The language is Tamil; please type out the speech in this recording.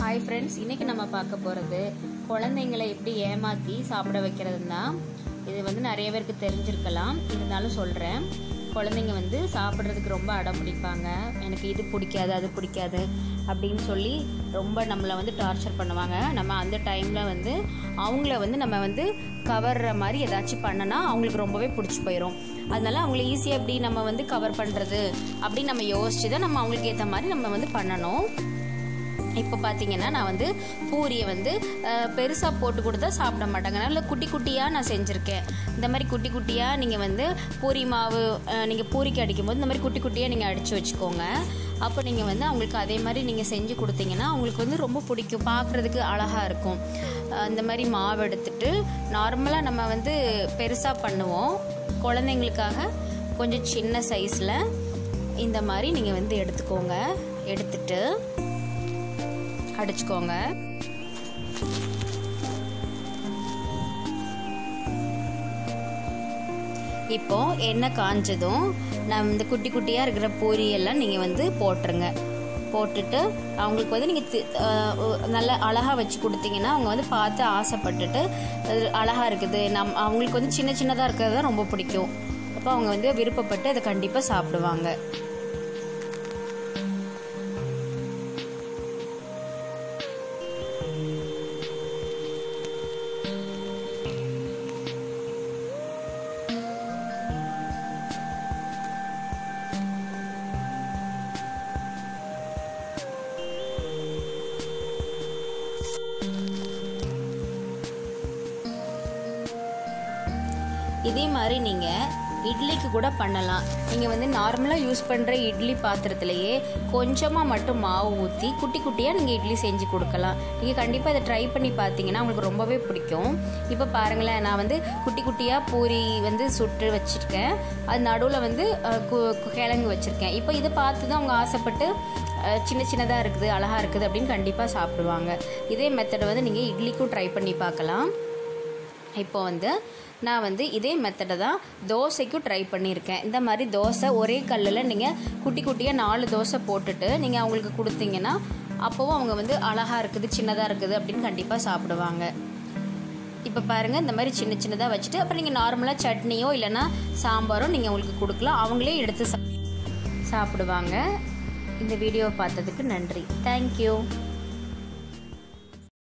ஹாய் ஃப்ரெண்ட்ஸ் இன்றைக்கி நம்ம பார்க்க போகிறது குழந்தைங்களை எப்படி ஏமாற்றி சாப்பிட வைக்கிறதுனா இது வந்து நிறைய பேருக்கு தெரிஞ்சிருக்கலாம் இருந்தாலும் சொல்கிறேன் குழந்தைங்க வந்து சாப்பிட்றதுக்கு ரொம்ப அடம் பிடிப்பாங்க எனக்கு இது பிடிக்காது அது பிடிக்காது அப்படின்னு சொல்லி ரொம்ப நம்மளை வந்து டார்ச்சர் பண்ணுவாங்க நம்ம அந்த டைமில் வந்து அவங்கள வந்து நம்ம வந்து கவர்ற மாதிரி ஏதாச்சும் பண்ணனா அவங்களுக்கு ரொம்பவே பிடிச்சி போயிடும் அதனால அவங்கள ஈஸியாக எப்படி நம்ம வந்து கவர் பண்ணுறது அப்படின்னு நம்ம யோசிச்சு தான் நம்ம அவங்களுக்கு ஏற்ற மாதிரி நம்ம வந்து பண்ணணும் இப்போ பார்த்தீங்கன்னா நான் வந்து பூரியை வந்து பெருசாக போட்டு கொடுத்தா சாப்பிட மாட்டாங்க நல்ல குட்டி குட்டியாக நான் செஞ்சுருக்கேன் இந்த மாதிரி குட்டி குட்டியாக நீங்கள் வந்து பூரி மாவு நீங்கள் பூரிக்கு அடிக்கும் போது இந்த மாதிரி குட்டி குட்டியாக நீங்கள் அடித்து வச்சுக்கோங்க அப்போ நீங்கள் வந்து அவங்களுக்கு அதே மாதிரி நீங்கள் செஞ்சு கொடுத்தீங்கன்னா அவங்களுக்கு வந்து ரொம்ப பிடிக்கும் பார்க்குறதுக்கு அழகாக இருக்கும் அஹ் இந்த மாதிரி மாவு எடுத்துட்டு நார்மலாக நம்ம வந்து பெருசாக பண்ணுவோம் குழந்தைங்களுக்காக கொஞ்சம் சின்ன சைஸில் இந்த மாதிரி நீங்கள் வந்து எடுத்துக்கோங்க எடுத்துட்டு அடிச்சுக்கோங்க இப்போ எண்ணெய் காஞ்சதும் நான் இந்த குட்டி குட்டியாக இருக்கிற பூரியெல்லாம் நீங்கள் வந்து போட்டுருங்க போட்டுட்டு அவங்களுக்கு வந்து நீங்கள் நல்ல அழகாக வச்சு கொடுத்தீங்கன்னா அவங்க வந்து பார்த்து ஆசைப்பட்டுட்டு அது அழகாக இருக்குது நம் அவங்களுக்கு வந்து சின்ன சின்னதாக இருக்கிறது தான் ரொம்ப பிடிக்கும் அப்போ அவங்க வந்து விருப்பப்பட்டு அதை கண்டிப்பாக சாப்பிடுவாங்க இதே மாதிரி நீங்கள் இட்லிக்கு கூட பண்ணலாம் நீங்கள் வந்து நார்மலாக யூஸ் பண்ணுற இட்லி பாத்திரத்துலையே கொஞ்சமாக மட்டும் மாவு ஊற்றி குட்டி குட்டியாக நீங்கள் இட்லி செஞ்சு கொடுக்கலாம் நீங்கள் கண்டிப்பாக இதை ட்ரை பண்ணி பார்த்தீங்கன்னா உங்களுக்கு ரொம்பவே பிடிக்கும் இப்போ பாருங்களேன் நான் வந்து குட்டி குட்டியாக பூரி வந்து சுட்டு வச்சுருக்கேன் அது நடுவில் வந்து அஹ், கு- கு- கிழங்கு வச்சுருக்கேன் இப்போ இதை பார்த்து தான் அவங்க ஆசைப்பட்டு அஹ், சின்ன சின்னதாக இருக்குது அழகாக இருக்குது அப்படின்னு கண்டிப்பாக சாப்பிடுவாங்க இதே மெத்தடை வந்து நீங்கள் இட்லிக்கும் ட்ரை பண்ணி பார்க்கலாம் இப்போ வந்து நான் வந்து இதே மெத்தடை தான் தோசைக்கும் ட்ரை பண்ணியிருக்கேன் இந்த மாதிரி தோசை ஒரே கல்லில் நீங்கள் குட்டி குட்டியாக நாலு தோசை போட்டுட்டு நீங்கள் அவங்களுக்கு கொடுத்தீங்கன்னா அப்போவும் அவங்க வந்து அழகாக இருக்குது சின்னதாக இருக்குது அப்படின்னு கண்டிப்பாக சாப்பிடுவாங்க இப்போ பாருங்கள் இந்த மாதிரி சின்ன சின்னதாக வச்சுட்டு அப்புறம் நீங்கள் நார்மலாக சட்னியோ இல்லைன்னா சாம்பாரோ நீங்கள் அவங்களுக்கு கொடுக்கலாம் அவங்களே எடுத்து சா- சாப்பிடுவாங்க இந்த வீடியோவை பார்த்ததுக்கு நன்றி தேங்க்யூ